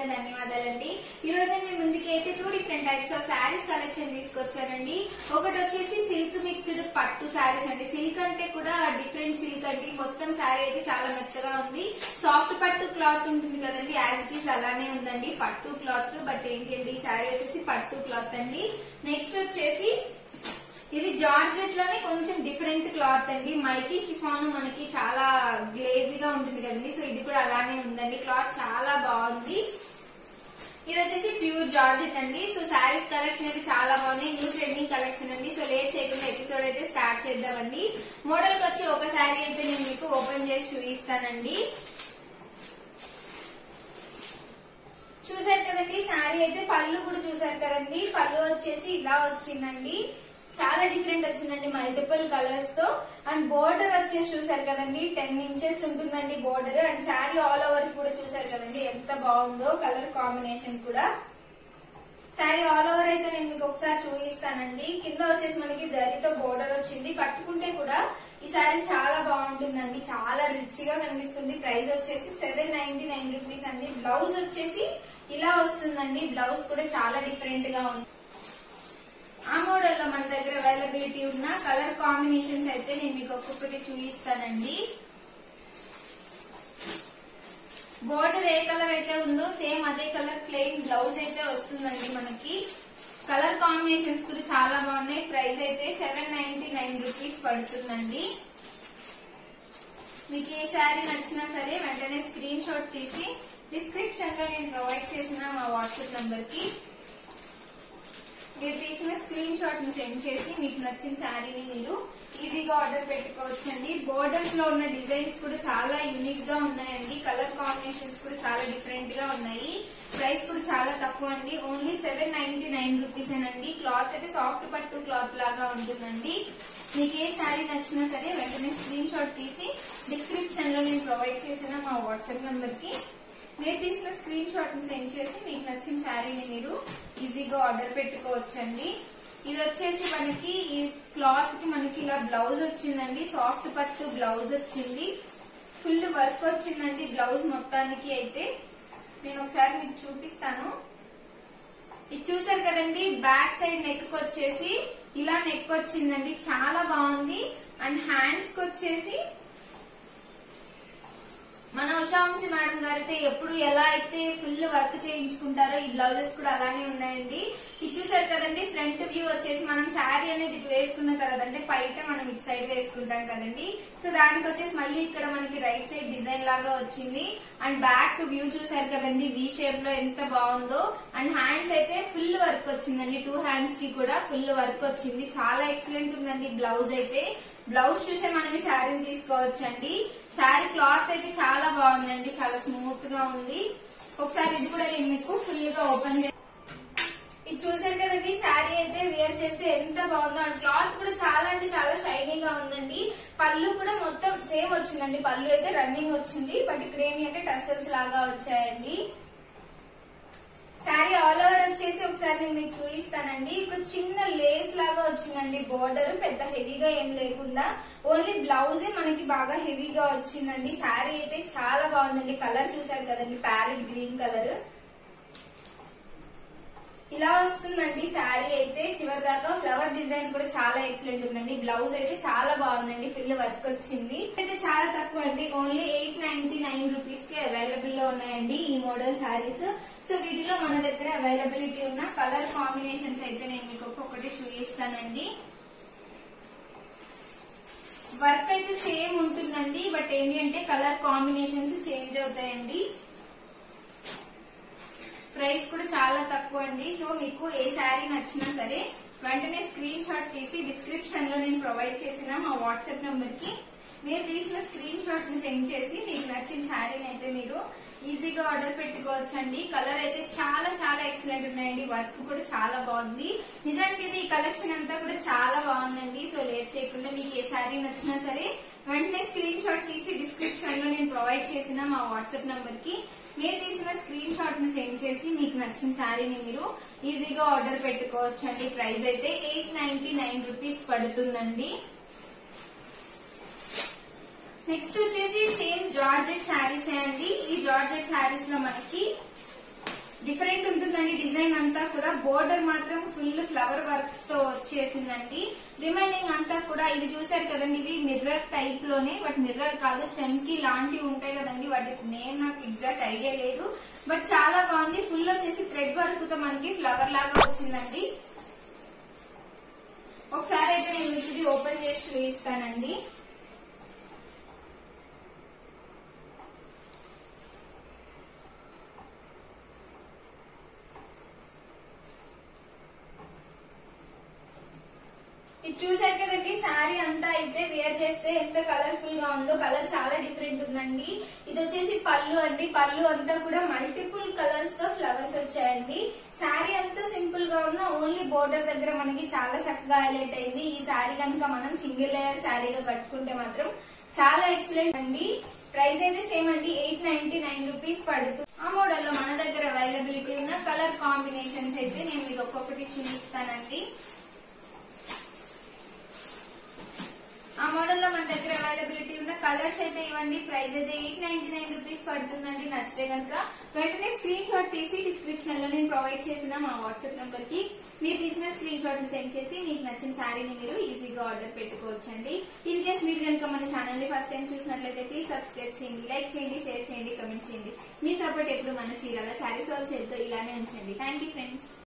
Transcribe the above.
కూడా ధన్యవాదాలండి ఈ రోజు నేను మీ ముందుకి అయితే two different types of saris collection తీసుకొచ్చానండి ఒకటి వచ్చేసి సిల్క్ మిక్స్డ్ పట్టు శారీస్ అండి సిల్క్ అంటే కూడా డిఫరెంట్ సిల్క్ అండి మొత్తం శారీ అయితే చాలా మెత్తగా ఉంది సాఫ్ట్ పట్టు క్లాత్ ఉంటుంది కదండి యాజ్ ఇట్ ఈస్ అలానే ఉందండి పట్టు క్లాత్ బట్ ఏంటి అంటే ఈ శారీ వచ్చేసి పట్టు క్లాత్ అండి నెక్స్ట్ వచ్చేసి ఇది జార్జెట్ లోనే కొంచెం డిఫరెంట్ క్లాత్ అండి మైకీ షిఫాన్ మనకి చాలా గ్లేజీగా ఉంటుంది కదండి సో ఇది కూడా అలానే ఉందండి క్లాత్ చాలా బాగుంది ఇది వచ్చేసి ప్యూర్ జార్జెట్ అండి సో శారీస్ కలెక్షన్ అయితే చాలా బాగుంది న్యూ ట్రెండింగ్ కలెక్షన్ అండి సో లేట్ చేయకుండా ఎపిసోడ్ అయితే స్టార్ట్ చేద్దామండి మోడల్ కి వచ్చి ఒక శారీ అయితే నేను మీకు ఓపెన్ చేసి చూపిస్తానండి చూసారు కదండి శారీ అయితే పళ్ళు కూడా చూసారు కదండి పళ్ళు వచ్చేసి ఇలా వచ్చిందండి చాలా డిఫరెంట్ వచ్చిందండి మల్టిపుల్ కలర్స్ తో అండ్ బోర్డర్ వచ్చేసి చూసారు కదండి టెన్ ఇంచెస్ ఉంటుందండి border and sari all over కూడా చూసారు కదండి ఎంత బాగుందో కలర్ కాంబినేషన్ కూడా శారీ ఆల్ ఓవర్ అయితే నేను మీకు ఒకసారి చూపిస్తానండి కింద వచ్చేసి మనకి జరీతో బోర్డర్ వచ్చింది కట్టుకుంటే కూడా ఈ శారీ చాలా బాగుంటుందండి చాలా రిచ్ గా కనిపిస్తుంది ప్రైస్ వచ్చేసి సెవెన్ నైన్టీ నైన్ రూపీస్ అండి బ్లౌజ్ వచ్చేసి ఇలా వస్తుందండి బ్లౌజ్ కూడా చాలా డిఫరెంట్ గా ఉంది ఆ మోడల్ లో మన దగ్గర అవైలబిలిటీ ఉన్న కలర్ కాంబినేషన్స్ అయితే నేను మీకు ఒక్కొక్కటి చూపిస్తానండి బోర్డర్ ఏ కలర్ అయితే ఉందో సేమ్ అదే కలర్ ప్లెయిన్ బ్లౌజ్ అయితే వస్తుందండి మనకి కలర్ కాంబినేషన్స్ కూడా చాలా బాగున్నాయి ప్రైస్ అయితే సెవెన్ నైన్టీ నైన్ రూపీస్ పడుతుందండి మీకు ఏ శారీ నచ్చినా సరే వెంటనే స్క్రీన్ షాట్ తీసి డిస్క్రిప్షన్ లో నేను ప్రొవైడ్ చేసిన మా వాట్సాప్ నంబర్ కి మీరు తీసిన స్క్రీన్ షాట్ ని సెండ్ చేసి మీకు నచ్చిన శారీని మీరు ఈజీగా ఆర్డర్ పెట్టుకోవచ్చండి బోర్డర్స్ లో ఉన్న డిజైన్స్ కూడా చాలా యూనిక్ గా ఉన్నాయండి కలర్ కాంబినేషన్స్ కూడా చాలా డిఫరెంట్ గా ఉన్నాయి ప్రైస్ కూడా చాలా తక్కువ అండి only seven ninety nine rupees అండి క్లాత్ అయితే సాఫ్ట్ పట్టు క్లాత్ లాగా ఉంటుందండి మీకు ఏ శారీ నచ్చినా సరే వెంటనే స్క్రీన్ షాట్ తీసి డిస్క్రిప్షన్ లో నేను ప్రొవైడ్ చేసిన మా వాట్సాప్ నంబర్ కి మీరు తీసిన స్క్రీన్ షాట్ ని సెండ్ చేసి మీకు నచ్చిన శారీని మీరు ఈజీగా ఆర్డర్ పెట్టుకోవచ్చండి ఇది వచ్చేసి మనకి ఈ క్లాత్ కి మనకి ఇలా బ్లౌజ్ వచ్చిందండి సాఫ్ట్ పట్టు బ్లౌజ్ వచ్చింది ఫుల్ వర్క్ వచ్చిందండి బ్లౌజ్ మొత్తానికి అయితే నేను ఒకసారి మీకు చూపిస్తాను ఇది చూసారు కదండి బ్యాక్ సైడ్ నెక్ వచ్చేసి ఇలా నెక్ వచ్చిందండి చాలా బాగుంది అండ్ హ్యాండ్స్ కి వచ్చేసి మన ఉషావంశి మేడం గారు అయితే ఎప్పుడు ఎలా అయితే ఫుల్ వర్క్ చేయించుకుంటారో ఈ బ్లౌజెస్ కూడా అలానే ఉన్నాయండి ఇది చూసారు కదండి ఫ్రంట్ వ్యూ వచ్చేసి మనం శారీ అనేది ఇటు వేసుకున్న తర్వాత అంటే పైట మనం ఇటు సైడ్ వేసుకుంటాం కదండి సో దానికి వచ్చేసి మళ్ళీ ఇక్కడ మనకి రైట్ సైడ్ డిజైన్ లాగా వచ్చింది అండ్ బ్యాక్ వ్యూ చూసారు కదండి వి షేప్ లో ఎంత బాగుందో అండ్ హ్యాండ్స్ అయితే ఫుల్ వర్క్ వచ్చిందండి టూ హ్యాండ్స్ కి కూడా ఫుల్ వర్క్ వచ్చింది చాలా ఎక్సలెంట్ ఉందండి బ్లౌజ్ అయితే బ్లౌజ్ చూసే మనం ఈ శారీని తీసుకోవచ్చండి శారీ క్లాత్ అయితే చాలా బాగుందండి చాలా స్మూత్ గా ఉంది ఒకసారి ఇది కూడా నేను మీకు ఫుల్ గా ఓపెన్ చే ఇది చూసారు కదండి శారీ అయితే వేర్ చేస్తే ఎంత బాగుందో అండ్ క్లాత్ కూడా చాలా అంటే చాలా షైనింగ్ గా ఉందండి పళ్ళు కూడా మొత్తం సేమ్ వచ్చిందండి పళ్ళు అయితే రన్నింగ్ వచ్చింది బట్ ఇక్కడ ఏంటి అంటే టసల్స్ లాగా వచ్చాయండి శారీ ఆల్ ఓవర్ వచ్చేసి ఒకసారి నేను మీకు చూపిస్తానండి ఒక చిన్న లేస్ లాగా వచ్చిందండి బోర్డర్ పెద్ద హెవీగా ఏం లేకుండా ఓన్లీ బ్లౌజే మనకి బాగా హెవీగా వచ్చిందండి శారీ అయితే చాలా బాగుందండి కలర్ చూసారు కదండి ప్యారెట్ గ్రీన్ కలర్ ఇలా వస్తుందండి శారీ అయితే చివరి దాకా ఫ్లవర్ డిజైన్ కూడా చాలా ఎక్సలెంట్ ఉందండి బ్లౌజ్ అయితే చాలా బాగుందండి ఫుల్ వర్క్ వచ్చింది అయితే చాలా తక్కువ అండి only eight ninety nine rupees కి అవైలబుల్ లో ఉన్నాయండి ఈ మోడల్ శారీస్ సో వీటిలో మన దగ్గర అవైలబిలిటీ ఉన్న కలర్ కాంబినేషన్స్ అయితే నేను మీకు ఒక్కొక్కటి చూపిస్తానండి వర్క్ అయితే సేమ్ ఉంటుందండి బట్ ఏంటి అంటే కలర్ కాంబినేషన్స్ చేంజ్ అవుతాయండి ప్రైస్ కూడా చాలా తక్కువ అండి సో మీకు ఏ శారీ నచ్చినా సరే వెంటనే స్క్రీన్ షాట్ తీసి డిస్క్రిప్షన్ లో నేను ప్రొవైడ్ చేసిన మా వాట్సాప్ నంబర్ కి మీరు తీసిన స్క్రీన్ షాట్ ని సెండ్ చేసి మీకు నచ్చిన శారీని అయితే మీరు ఈజీగా ఆర్డర్ పెట్టుకోవచ్చండి కలర్ అయితే చాలా చాలా ఎక్సలెంట్ ఉన్నాయండి వర్క్ కూడా చాలా బాగుంది నిజానికి అయితే ఈ కలెక్షన్ అంతా కూడా చాలా బాగుందండి సో లేట్ చేయకుండా మీకు ఏ శారీ నచ్చినా సరే వెంటనే స్క్రీన్ షాట్ తీసి డిస్క్రిప్షన్ లో నేను ప్రొవైడ్ చేసిన మా వాట్సాప్ నంబర్ కి మీరు తీసిన స్క్రీన్ షాట్ ని సెండ్ చేసి మీకు నచ్చిన శారీని మీరు ఈజీగా ఆర్డర్ పెట్టుకోవచ్చండి ప్రైస్ అయితే ఎయిట్ నైన్టీ నైన్ రూపీస్ పడుతుందండి నెక్స్ట్ వచ్చేసి సేమ్ జార్జెట్ శారీస్ అండి ఈ జార్జెట్ శారీస్ లో మనకి డిఫరెంట్ ఉంటుందండి డిజైన్ అంతా కూడా బోర్డర్ మాత్రం ఫుల్ ఫ్లవర్ వర్క్స్ తో వచ్చేసిందండి రిమైనింగ్ అంతా కూడా ఇవి చూసారు కదండి ఇవి మిర్రర్ టైప్ లోనే బట్ మిర్రర్ కాదు చమ్కీ లాంటివి ఉంటాయి కదండి వాటి నేమ్ నాకు ఎగ్జాక్ట్ ఐడియా లేదు బట్ చాలా బాగుంది ఫుల్ వచ్చేసి థ్రెడ్ వర్క్ తో మనకి ఫ్లవర్ లాగా వచ్చిందండి ఒకసారి అయితే నేను మీకు ఇది ఓపెన్ చేసి చూపిస్తానండి ఇది చూసారు కదండి శారీ అంతా అయితే వేర్ చేస్తే ఎంత కలర్ఫుల్ గా ఉందో కలర్ చాలా డిఫరెంట్ ఉందండి ఇది వచ్చేసి పళ్ళు అండి పళ్ళు అంతా కూడా మల్టిపుల్ కలర్స్ తో ఫ్లవర్స్ వచ్చాయండి శారీ అంతా సింపుల్ గా ఉన్న ఓన్లీ బోర్డర్ దగ్గర మనకి చాలా చక్కగా హైలైట్ అయింది ఈ శారీ కనుక మనం సింగిల్ లేయర్ శారీగా కట్టుకుంటే మాత్రం చాలా ఎక్సలెంట్ అండి ప్రైస్ అయితే సేమ్ అండి ఎయిట్ నైన్టీ నైన్ రూపీస్ పడుతుంది ఆ మోడల్ లో మన దగ్గర అవైలబిలిటీ ఉన్న కలర్ కాంబినేషన్స్ అయితే నేను మీకు ఒక్కొక్కటి చూపిస్తానండి ఆ మోడల్ లో మన దగ్గర అవైలబిలిటీ ఉన్న కలర్స్ అయితే ఇవ్వండి ప్రైస్ అయితే ఎయిట్ నైన్టీ నైన్ రూపీస్ పడుతుందండి నచ్చితే కనుక వెంటనే స్క్రీన్ షాట్ తీసి డిస్క్రిప్షన్ లో నేను ప్రొవైడ్ చేసిన మా వాట్సాప్ నంబర్ కి మీరు తీసిన స్క్రీన్ షాట్ ని సెండ్ చేసి మీకు నచ్చిన శారీని మీరు ఈజీగా ఆర్డర్ పెట్టుకోవచ్చండి ఇన్ కేస్ మీరు కనుక మన ఛానల్ ని ఫస్ట్ టైం చూసినట్లయితే ప్లీజ్ సబ్స్క్రైబ్ చేయండి లైక్ చేయండి షేర్ చేయండి కమెంట్ చేయండి మీ సపోర్ట్ ఎప్పుడు మన చీరాల శారీస్ హోల్సేల్ తో ఇలానే ఉంచండి థ్యాంక్ యూ ఫ్రెండ్స్